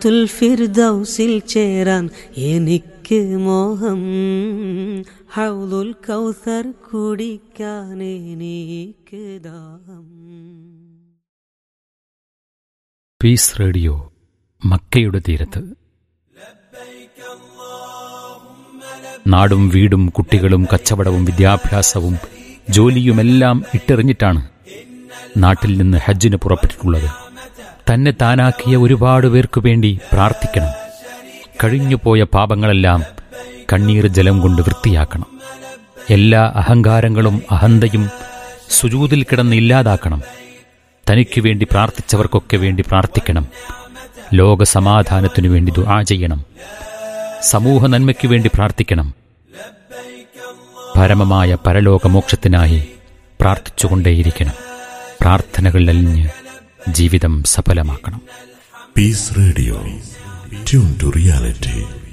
ജന്നത്തുൽ ഫിർദൗസിൽ ചേരാൻ എനിക്ക് മോഹം ഹൗലുൽ കൗസർ കുടിക്കാൻ എനിക്ക് ദാഹം പീസ് റേഡിയോ മക്കയുടെ തീരത്ത് നാടും വീടും കുട്ടികളും കച്ചവടവും വിദ്യാഭ്യാസവും ജോലിയുമെല്ലാം ഇട്ടെറിഞ്ഞിട്ടാണ് നാട്ടിൽ നിന്ന് ഹജ്ജിന് പുറപ്പെട്ടിട്ടുള്ളത് തന്നെ താനാക്കിയ ഒരുപാട് പേർക്കു വേണ്ടി പ്രാർത്ഥിക്കണം കഴിഞ്ഞുപോയ പാപങ്ങളെല്ലാം കണ്ണീർ ജലം കൊണ്ട് വൃത്തിയാക്കണം എല്ലാ അഹങ്കാരങ്ങളും അഹന്തയും സുജൂതിൽ കിടന്ന് ഇല്ലാതാക്കണം തനിക്കു വേണ്ടി പ്രാർത്ഥിച്ചവർക്കൊക്കെ വേണ്ടി പ്രാർത്ഥിക്കണം ലോക സമാധാനത്തിനു വേണ്ടി ദുആ ചെയ്യണം സമൂഹ നന്മയ്ക്കു വേണ്ടി പ്രാർത്ഥിക്കണം പരമമായ പരലോകമോക്ഷത്തിനായി പ്രാർത്ഥിച്ചുകൊണ്ടേയിരിക്കണം പ്രാർത്ഥനകൾ അലിഞ്ഞ് ജീവിതം സഫലമാക്കണം Peace Radio. Tune to reality.